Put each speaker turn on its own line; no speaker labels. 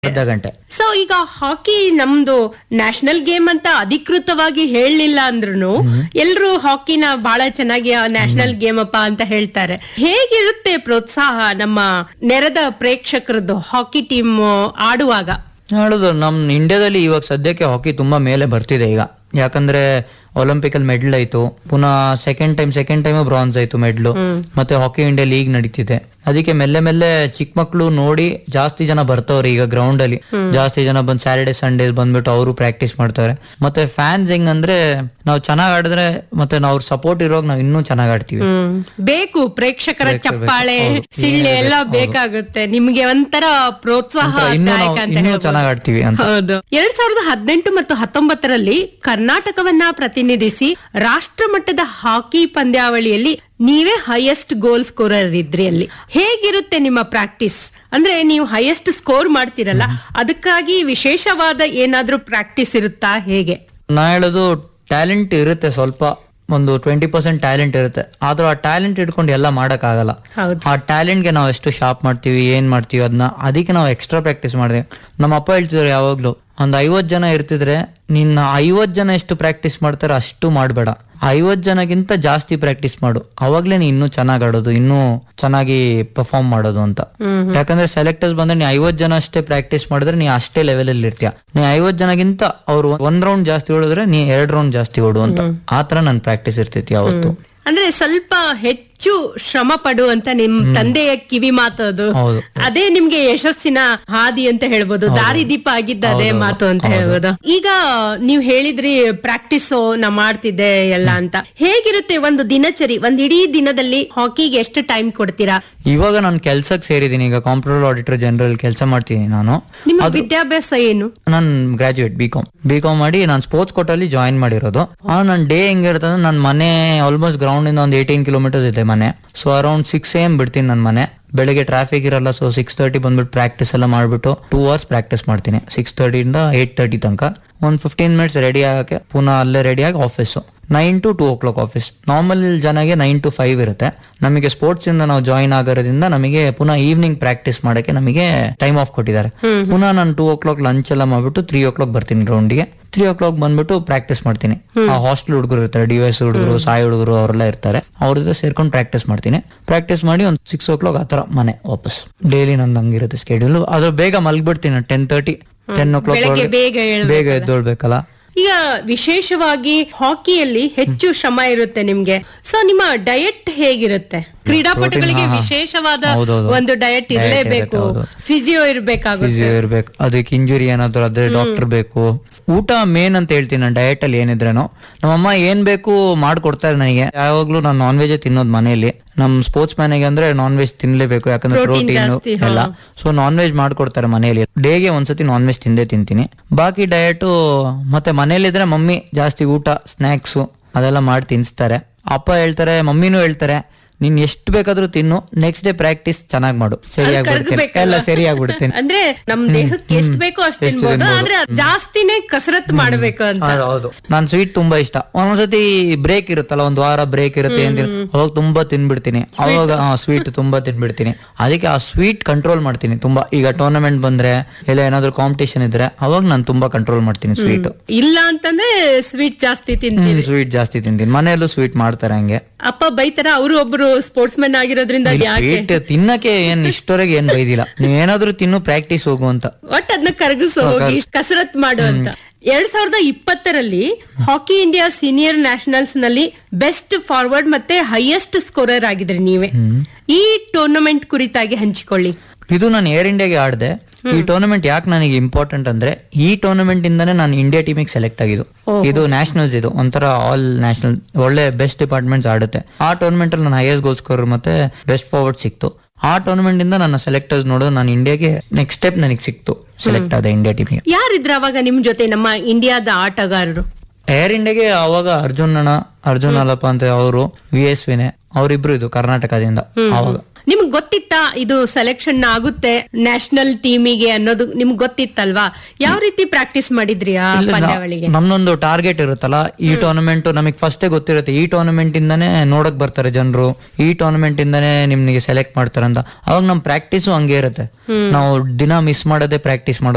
ಅರ್ಧ ಗಂಟೆ
ಸೊ ಈಗ ಹಾಕಿ ನಮ್ದು ನ್ಯಾಷನಲ್ ಗೇಮ್ ಅಂತ ಅಧಿಕೃತವಾಗಿ ಹೇಳಲಿಲ್ಲ ಅಂದ್ರೂ ಎಲ್ರು ಹಾಕಿನ ಬಹಳ ಚೆನ್ನಾಗಿ ನ್ಯಾಷನಲ್ ಗೇಮ್ ಅಪ್ಪ ಅಂತ ಹೇಳ್ತಾರೆ ಹೇಗಿರುತ್ತೆ ಪ್ರೋತ್ಸಾಹ ನಮ್ಮ ನೆರೆದ ಪ್ರೇಕ್ಷಕರದ್ದು ಹಾಕಿ ಟೀಮ್ ಆಡುವಾಗ
ಹೇಳುದು ನಮ್ ಇಂಡಿಯಾದಲ್ಲಿ ಇವಾಗ ಸದ್ಯಕ್ಕೆ ಹಾಕಿ ತುಂಬಾ ಮೇಲೆ ಬರ್ತಿದೆ ಈಗ ಯಾಕಂದ್ರೆ ಒಲಿಂಪಿಕ್ ಅಲ್ಲಿ ಮೆಡಲ್ ಆಯ್ತು ಪುನಃ second time second time bronze ಆಯ್ತು ಮೆಡ್ಲು ಮತ್ತೆ ಹಾಕಿ ಇಂಡಿಯಾ ಲೀಗ್ ನಡೀತಿದೆ ಅದಕ್ಕೆ ಮೆಲ್ಲೆ ಮೆಲ್ಲೆ ಚಿಕ್ಕ ಮಕ್ಳು ನೋಡಿ ಜಾಸ್ತಿ ಜನ ಬರ್ತವ್ರೆ ಈಗ ಗ್ರೌಂಡ್ ಅಲ್ಲಿ ಜಾಸ್ತಿ ಜನ ಬಂದ್ ಸ್ಯಾಟರ್ಡೆ ಸಂಡೇಸ್ ಬಂದ್ಬಿಟ್ಟು ಅವರು ಪ್ರಾಕ್ಟೀಸ್ ಮಾಡ್ತಾರೆ ಮತ್ತೆ ಫ್ಯಾನ್ಸ್ ಹೆಂಗಂದ್ರೆ ನಾವು ಚೆನ್ನಾಗ್ ಆಡಿದ್ರೆ ಮತ್ತೆ ನಾವು ಅವ್ರ ಸಪೋರ್ಟ್ ಇರೋವಾಗ ನಾವು ಇನ್ನೂ ಚೆನ್ನಾಗ್ ಆಡ್ತೀವಿ
ಹ್ಮ್. ಬೇಕು ಪ್ರೇಕ್ಷಕರ
ಬೇಕು,
ಚಪ್ಪಾಳೆ
ಹೌದು.
ಸಿಳ್ಳೆ ಎಲ್ಲ ಬೇಕಾಗುತ್ತೆ ನಿಮ್ಗೆ ಒಂಥರ ಪ್ರೋತ್ಸಾಹ
ಇನ್ನೂ ನಾವು
ದಾಯಕ ಅಂತ
ಇನ್ನೂ
ಹೇಳ್ಬೋದು.
ಚೆನ್ನಾಗ್ ಆಡ್ತೀವಿ ಅಂತ
ಹೌದು ಎರಡ್ ಸಾವಿರದ ಹದಿನೆಂಟು ಮತ್ತು ಹತ್ತೊಂಬತ್ತರಲ್ಲಿ ಕರ್ನಾಟಕವನ್ನ ಪ್ರತಿನಿಧಿಸಿ ರಾಷ್ಟ್ರ ಮಟ್ಟದ ಹಾಕಿ ಪಂದ್ಯಾವಳಿಯಲ್ಲಿ ನೀವೇ ಹೈಯೆಸ್ಟ್ ಗೋಲ್ ಸ್ಕೋರರ್ ಇದ್ರಿ ಅಲ್ಲಿ ಹೇಗಿರುತ್ತೆ ನಿಮ್ಮ ಪ್ರಾಕ್ಟೀಸ್ ಅಂದ್ರೆ ನೀವು ಹೈಯೆಸ್ಟ್ ಸ್ಕೋರ್ ಮಾಡ್ತೀರಲ್ಲ ಅದಕ್ಕಾಗಿ ವಿಶೇಷವಾದ ಏನಾದ್ರೂ ಪ್ರಾಕ್ಟೀಸ್ ಇರುತ್ತಾ ಹೇಗೆ
ನಾ ಹೇಳೋದು ಟ್ಯಾಲೆಂಟ್ ಇರುತ್ತೆ ಸ್ವಲ್ಪ ಒಂದು ಟ್ವೆಂಟಿ ಪರ್ಸೆಂಟ್ ಟ್ಯಾಲೆಂಟ್ ಇರುತ್ತೆ ಆದ್ರೂ ಆ ಟ್ಯಾಲೆಂಟ್ ಇಟ್ಕೊಂಡು ಎಲ್ಲ ಮಾಡಕ್ ಆಗಲ್ಲ
ಹೌದು
ಆ ಟ್ಯಾಲೆಂಟ್ಗೆ ನಾವು ಎಷ್ಟು ಶಾರ್ಪ್ ಮಾಡ್ತೀವಿ ಏನ್ ಮಾಡ್ತೀವಿ ಅದನ್ನ ಅದಕ್ಕೆ ನಾವು ಎಕ್ಸ್ಟ್ರಾ ಪ್ರಾಕ್ಟೀಸ್ ಮಾಡಿದೆ ನಮ್ಮ ಅಪ್ಪ ಹೇಳ್ತಿದ್ರು ಯಾವಾಗ್ಲೂ ಒಂದ್ ಐವತ್ ಜನ ಇರ್ತಿದ್ರೆ ನಿನ್ನ ಐವತ್ ಜನ ಎಷ್ಟು ಪ್ರಾಕ್ಟೀಸ್ ಮಾಡ್ತಾರೆ ಅಷ್ಟು ಮಾಡಬೇಡ ಐವತ್ ಜನಗಿಂತ ಜಾಸ್ತಿ ಪ್ರಾಕ್ಟೀಸ್ ಮಾಡು ಅವಾಗ್ಲೇ ನೀ ಇನ್ನೂ ಚೆನ್ನಾಗ್ ಆಡೋದು ಇನ್ನೂ ಚೆನ್ನಾಗಿ ಪರ್ಫಾರ್ಮ್ ಮಾಡೋದು ಅಂತ ಯಾಕಂದ್ರೆ ಸೆಲೆಕ್ಟರ್ಸ್ ಬಂದ್ರೆ ನೀ ಐವತ್ ಜನ ಅಷ್ಟೇ ಪ್ರಾಕ್ಟೀಸ್ ಮಾಡಿದ್ರೆ ನೀ ಅಷ್ಟೇ ಲೆವೆಲ್ ಅಲ್ಲಿ ಇರ್ತೀಯ ನೀ ಐವತ್ ಜನಗಿಂತ ಅವ್ರು ಒಂದ್ ರೌಂಡ್ ಜಾಸ್ತಿ ಓಡಿದ್ರೆ ನೀ ಎರಡ್ ರೌಂಡ್ ಜಾಸ್ತಿ ಓಡು ಅಂತ ಆತರ ನನ್ ಪ್ರಾಕ್ಟೀಸ್ ಇರ್ತೈತಿ ಯಾವತ್ತು
ಅಂದ್ರೆ ಸ್ವಲ್ಪ ಹೆಚ್ಚು ಶ್ರಮ ಪಡು ಅಂತ ನಿಮ್ ತಂದೆಯ ಕಿವಿ ಮಾತು ಅದು
ಹೌದು.
ಅದೇ ನಿಮ್ಗೆ ಯಶಸ್ಸಿನ ಹಾದಿ ಅಂತ ಹೇಳ್ಬೋದು ದಾರಿದೀಪ ಆಗಿದ್ದ ಅದೇ ಮಾತು ಅಂತ ಹೇಳ್ಬೋದು ಈಗ ನೀವ್ ಹೇಳಿದ್ರಿ ಪ್ರಾಕ್ಟೀಸ್ ನಾ ಮಾಡ್ತಿದ್ದೆ ಎಲ್ಲ ಅಂತ ಹೇಗಿರುತ್ತೆ ಒಂದು ದಿನಚರಿ ಒಂದ್ ಇಡೀ ದಿನದಲ್ಲಿ ಹಾಕಿಗೆ ಎಷ್ಟು ಟೈಮ್ ಕೊಡ್ತೀರಾ
ಇವಾಗ ನಾನು ಕೆಲ್ಸಕ್ಕೆ ಸೇರಿದ್ದೀನಿ ಈಗ ಕಾಂಪ್ಯೂಟರ್ ಆಡಿಟರ್ ಜನರಲ್ ಕೆಲಸ ಮಾಡ್ತೀನಿ ನಾನು
ನಿಮ್ಮ ವಿದ್ಯಾಭ್ಯಾಸ ಏನು
ನಾನು graduate B Com B Com ಮಾಡಿ ನಾನು ಸ್ಪೋರ್ಟ್ಸ್ ಕೋಟಲ್ಲಿ ಜಾಯಿನ್ ಮಾಡಿರೋದು ಆ ನನ್ನ ಡೇ ಹೆಂಗಿರ್ತದೆ ನನ್ನ ಮನೆ ಆಲ್ಮೋಸ್ಟ್ ಗ್ರೌಂಡ್ ಇಂದ ಒಂದು ಏಯ್ಟೀನ್ ಕಿಲೋಮೀಟರ್ಸ್ ಇದೆ ಮನೆ ಸೊ ಅರೌಂಡ್ ಸಿಕ್ಸ್ ಎಮ್ ಬಿಡ್ತೀನಿ ನನ್ನ ಮನೆ ಬೆಳಗ್ಗೆ ಟ್ರಾಫಿಕ್ ಇರಲ್ಲ ಸೊ ಸಿಕ್ಸ್ ತರ್ಟಿ ಬಂದ್ಬಿಟ್ಟು ಪ್ರಾಕ್ಟೀಸ್ ಎಲ್ಲ ಮಾಡ್ಬಿಟ್ಟು ಟೂ ಅವರ್ಸ್ ಪ್ರಾಕ್ಟೀಸ್ ಮಾಡ್ತೀನಿ ಸಿಕ್ಸ್ ತರ್ಟಿಯಿಂದ ಏಟ್ ತರ್ಟಿ ತನಕ ಒಂದು ಫಿಫ್ಟೀನ್ ಮಿನಿಟ್ಸ್ ರೆಡಿ ಆಗಕ್ಕೆ ಪುನಃ ಅಲ್ಲೇ ರೆಡಿ ಆಗಿ office nine to two o'clock office normal ಜನಗೆ ನೈನ್ ಟು ಫೈವ್ ಇರುತ್ತೆ ನಮಗೆ ಸ್ಪೋರ್ಟ್ಸ್ ಇಂದ ನಾವು ಜಾಯಿನ್ ಆಗಿರೋದ್ರಿಂದ ನಮಗೆ ಪುನಃ ಈವ್ನಿಂಗ್ ಪ್ರಾಕ್ಟೀಸ್ ಮಾಡಕ್ಕೆ ನಮಗೆ ಟೈಮ್ ಆಫ್ ಕೊಟ್ಟಿದ್ದಾರೆ ಪುನಃ ನಾನು ಟೂ ಓ ಕ್ಲಾಕ್ ಲಂಚ್ ಎಲ್ಲ ಮಾಡ್ಬಿಟ್ಟು ತ್ರೀ ಓ ಕ್ಲಾಕ್ ಬರ್ತೀನಿ ಗ್ರೌಂಡ್ಗೆ ತ್ರೀ ಓ ಕ್ಲಾಕ್ ಬಂದ್ಬಿಟ್ಟು ಪ್ರಾಕ್ಟೀಸ್ ಮಾಡ್ತೀನಿ ಆ ಹಾಸ್ಟೆಲ್ ಹುಡುಗರು ಇರ್ತಾರೆ ಡಿ ಎಸ್ ಹುಡುಗರು ಸಾಯಿ ಹುಡುಗರು ಅವರೆಲ್ಲ ಇರ್ತಾರೆ ಅವ್ರ ಜೊತೆ ಸೇರ್ಕೊಂಡು ಪ್ರಾಕ್ಟೀಸ್ ಮಾಡ್ತೀನಿ ಪ್ರಾಕ್ಟೀಸ್ ಮಾಡಿ ಒಂದು ಸಿಕ್ಸ್ ಓ ಕ್ಲಾಕ್ ಆತರ ಮನೆ ವಾಪಸ್ ಡೈಲಿ ನಂದು ಹಂಗಿರುತ್ತೆ ಸ್ಕೆಡ್ಯೂಲ್ ಅದ್ರ ಬೇಗ ಮಲ್ಗ್ಬಿಡ್ತೀನಿ ten thirty ten o'clock
ಬೆಳಗ್ಗೆ ಬೇಗ ಏಳ್ಬೇಕು.
ಬೇಗ ಎದ್ದೊಳ್ಬೇಕಲ್ಲ
ಈಗ ವಿಶೇಷವಾಗಿ ಹಾಕಿಯಲ್ಲಿ ಹೆಚ್ಚು ಶ್ರಮ ಇರುತ್ತೆ ನಿಮ್ಗೆ ಸೊ ನಿಮ್ಮ ಡಯಟ್ ಹೇಗಿರುತ್ತೆ ಕ್ರೀಡಾಪಟುಗಳಿಗೆ
ಹಾ, ಹಾ.
ವಿಶೇಷವಾದ
ಹೌದೌದು.
ಒಂದು ಡಯಟ್
Diet
ಇರಲೇಬೇಕು
ಇರುತ್ತೆ, ಹೌದು.
ಫಿಸಿಯೋ ಇರ್ಬೇಕಾಗುತ್ತೆ
ಫಿಸಿಯೋ ಇರ್ಬೇಕು ಅದಕ್ಕೆ ಇಂಜುರಿ ಏನಾದ್ರು ಅದೇ ಡಾಕ್ಟರ್ ಬೇಕು ಊಟ ಮೇನ್ ಅಂತ ಹೇಳ್ತೀನಿ ನಾನು ಡಯಟ್ ಅಲ್ಲಿ ಏನಿದ್ರೇನು ನಮ್ಮಮ್ಮ ಏನ್ ಬೇಕು ಮಾಡ್ಕೊಡ್ತಾರೆ ನನಗೆ ಯಾವಾಗ್ಲೂ ನಾನು ನಾನ್ ವೆಜ್ ತಿನ್ನೋದು ಮನೆಯಲ್ಲಿ ನಮ್ ಸ್ಪೋರ್ಟ್ಸ್ ಮ್ಯಾನಿಗೆ ಅಂದ್ರೆ ನಾನ್ ವೆಜ್ ತಿನ್ಲೇಬೇಕು ಯಾಕಂದ್ರೆ
Protein
ಪ್ರೋಟೀನ್
ಜಾಸ್ತಿ, ಹಾ.
ಎಲ್ಲ ಸೊ ನಾನ್ ವೆಜ್ ಮಾಡ್ಕೊಡ್ತಾರೆ ಮನೆಯಲ್ಲಿ ಡೇಗೆ ಒಂದ್ಸತಿ ನಾನ್ ವೆಜ್ ತಿಂದೇ ತಿಂತೀನಿ ಬಾಕಿ ಡಯಟ್ ಮತ್ತೆ ಮನೇಲಿದ್ರೆ ಮಮ್ಮಿ ಜಾಸ್ತಿ ಊಟ ಸ್ನಾಕ್ಸು ಅದೆಲ್ಲ ಮಾಡಿ ತಿನ್ಸ್ತಾರೆ ಅಪ್ಪ ಹೇಳ್ತಾರೆ ಮಮ್ಮಿನೂ ಹೇಳ್ತಾರೆ ನೀನ್ ಎಷ್ಟು ಬೇಕಾದ್ರೂ ತಿನ್ನು ನೆಕ್ಸ್ಟ್ ಡೇ ಪ್ರಾಕ್ಟೀಸ್ ಚೆನ್ನಾಗಿ ಮಾಡು ಸರಿಯಾಗಿ
ಕರ್ಗಬೇಕಲ್ಲ?
ಎಲ್ಲ ಸರಿಯಾಗ್ಬಿಡ್ತೀನಿ
ಅಂದ್ರೆ ನಮ್ ದೇಹಕ್ಕೆ ಎಷ್ಟು ಬೇಕೋ ಅಷ್ಟು
ಎಷ್ಟು
ತಿನ್ಬೋದು
ತಿನ್ಬೋದು.
ಆದ್ರೆ ಜಾಸ್ತಿನೇ ಕಸರತ್ ಮಾಡ್ಬೇಕು ಅಂತ
ಹೌದು, ಹೌದು ನಾನ್ ಸ್ವೀಟ್ ತುಂಬಾ ಇಷ್ಟ ಒಂದೊಂದ್ಸತಿ ಬ್ರೇಕ್ ಇರುತ್ತಲ್ಲ ಒಂದ್ ವಾರ ಬ್ರೇಕ್ ಇರುತ್ತೆ ಏನ್ ತಿನ್- ಅವಾಗ ತುಂಬಾ ತಿನ್ಬಿಡ್ತೀನಿ ಅವಾಗ ಸ್ವೀಟ್ ತುಂಬಾ ತಿನ್ಬಿಡ್ತೀನಿ ಅದಕ್ಕೆ ಆ ಸ್ವೀಟ್ ಕಂಟ್ರೋಲ್ ಮಾಡ್ತೀನಿ ತುಂಬಾ ಈಗ ಟೂರ್ನಮೆಂಟ್ ಬಂದ್ರೆ ಇಲ್ಲ ಏನಾದ್ರು ಕಾಂಪಿಟೇಷನ್ ಇದ್ರೆ ಅವಾಗ ನಾನು ತುಂಬಾ ಕಂಟ್ರೋಲ್ ಮಾಡ್ತೀನಿ ಸ್ವೀಟ್
ಇಲ್ಲ ಅಂತಂದ್ರೆ ಸ್ವೀಟ್ ಜಾಸ್ತಿ ತಿಂತೀವಿ
ಸ್ವೀಟ್ ಜಾಸ್ತಿ ತಿಂತೀನಿ ಮನೆಯಲ್ಲೂ ಸ್ವೀಟ್ ಮಾಡ್ತಾರೆ ಹಂಗೆ
ಅಪ್ಪ ಬೈತಾರ ಅವರು ಒಬ್ರು ಸ್ಪೋರ್ಟ್ಸ್ ಮೆನ್ ಆಗಿರೋದ್ರಿಂದ ಅದ್ ಯಾಕೆ
ಸ್ವೀಟ್ ತಿನ್ನಕ್ಕೆ ಏನ್ ಇಷ್ಟವರೆಗೆ ಏನ್ ಬೈದಿಲ್ಲ ನೀವ್ ಏನಾದ್ರೂ ತಿನ್ನು ಪ್ರಾಕ್ಟೀಸ್ ಹೋಗು ಅಂತ
ಒಟ್ ಅದನ್ನ ಕರಗಿಸು ಹೋಗಿ ಕಸರತ್ ಮಾಡು ಅಂತ ಎರಡ್ ಸಾವಿರದ ಇಪ್ಪತ್ತರಲ್ಲಿ ಹಾಕಿ ಇಂಡಿಯಾ ಸೀನಿಯರ್ ನ್ಯಾಷನಲ್ಸ್ ನಲ್ಲಿ ಬೆಸ್ಟ್ ಫಾರ್ವರ್ಡ್ ಮತ್ತೆ ಹೈಯೆಸ್ಟ್ ಸ್ಕೋರರ್ ಆಗಿದ್ರಿ ನೀವೇ ಈ ಟೂರ್ನಮೆಂಟ್ ಕುರಿತಾಗಿ ಹಂಚಿಕೊಳ್ಳಿ
ಇದು ನಾನು ಏರ್ ಇಂಡಿಯಾಗೆ ಆಡಿದೆ ಈ ಟೂರ್ನಮೆಂಟ್ ಯಾಕೆ ನನಗೆ ಇಂಪಾರ್ಟೆಂಟ್ ಅಂದ್ರೆ ಈ ಟೂರ್ನಮೆಂಟ್ ಇಂದಾನೆ ನಾನು ಇಂಡಿಯಾ ಟೀಮಿಗೆ ಸೆಲೆಕ್ಟ್ ಆಗಿದ್ದು ಇದು ನ್ಯಾಷನಲ್ಸ್ ಇದು ಒಂಥರ ಆಲ್ ನ್ಯಾಷನಲ್ ಒಳ್ಳೆ ಬೆಸ್ಟ್ ಡಿಪಾರ್ಟ್ಮೆಂಟ್ಸ್ ಆಡುತ್ತೆ ಆ ಟೂರ್ನಮೆಂಟ್ ಅಲ್ಲಿ ನಾನು ಹೈಯೆಸ್ಟ್ ಗೋಲ್ ಸ್ಕೋರ್ ಮತ್ತೆ ಬೆಸ್ಟ್ ಫಾರ್ವರ್ಡ್ ಸಿಕ್ತು ಆ ಟೂರ್ನಮೆಂಟ್ ಇಂದ ನನ್ನ ಸೆಲೆಕ್ಟರ್ಸ್ ನೋಡೋದು ನಾನು ಇಂಡಿಯಾಗೆ ನೆಕ್ಸ್ಟ್ ಸ್ಟೆಪ್ ನನಗೆ ಸಿಕ್ತು ಸೆಲೆಕ್ಟ್ ಆದ ಇಂಡಿಯಾ ಟೀಮಿಗೆ
ಯಾರಿದ್ರ ಅವಾಗ ನಿಮ್ ಜೊತೆ ನಮ್ಮ ಇಂಡಿಯಾದ ಆಟಗಾರರು
ಏರ್ ಇಂಡಿಯಾಗೆ ಅವಾಗ ಅರ್ಜುನ್ ಅಣ್ಣ ಅರ್ಜುನ್ ಅಲ್ಲಪ್ಪ ಅಂತ ಅವರು ವಿ ಎಸ್ ವಿನೆ ಅವರಿಬ್ರು ಇದು ಕರ್ನಾಟಕದಿಂದ ಅವಾಗ
ನಿಮ್ಗ್ ಗೊತ್ತಿತ್ತಾ ಇದು ಸೆಲೆಕ್ಷನ್ ಆಗುತ್ತೆ ನ್ಯಾಷನಲ್ ಟೀಮಿಗೆ ಅನ್ನೋದು ನಿಮ್ಗ್ ಗೊತ್ತಿತ್ತಲ್ವಾ ಯಾವ ರೀತಿ ಪ್ರಾಕ್ಟೀಸ್ ಮಾಡಿದ್ರಿ ಆ
ಇಲ್ಲ, ನಾ-
ಪಂದ್ಯಾವಳಿಗೆ
ನಮ್ದೊಂದು ಟಾರ್ಗೆಟ್ ಇರುತ್ತಲ್ಲ ಈ ಟೂರ್ನಮೆಂಟ್ ನಮಗೆ ಫಸ್ಟೇ ಗೊತ್ತಿರುತ್ತೆ ಈ ಟೂರ್ನಮೆಂಟ್ ಇಂದಾನೆ ನೋಡಕ್ ಬರ್ತಾರೆ ಜನರು ಈ ಟೂರ್ನಮೆಂಟ್ ಇಂದಾನೆ ನಿಮ್ಗೆ ಸೆಲೆಕ್ಟ್ ಮಾಡ್ತಾರೆ ಅಂತ ಅವಾಗ ನಮ್ ಪ್ರಾಕ್ಟೀಸು ಹಂಗೆ ಇರುತ್ತೆ ನಾವು ದಿನ ಮಿಸ್ ಮಾಡದೆ ಪ್ರಾಕ್ಟೀಸ್ ಮಾಡೋದು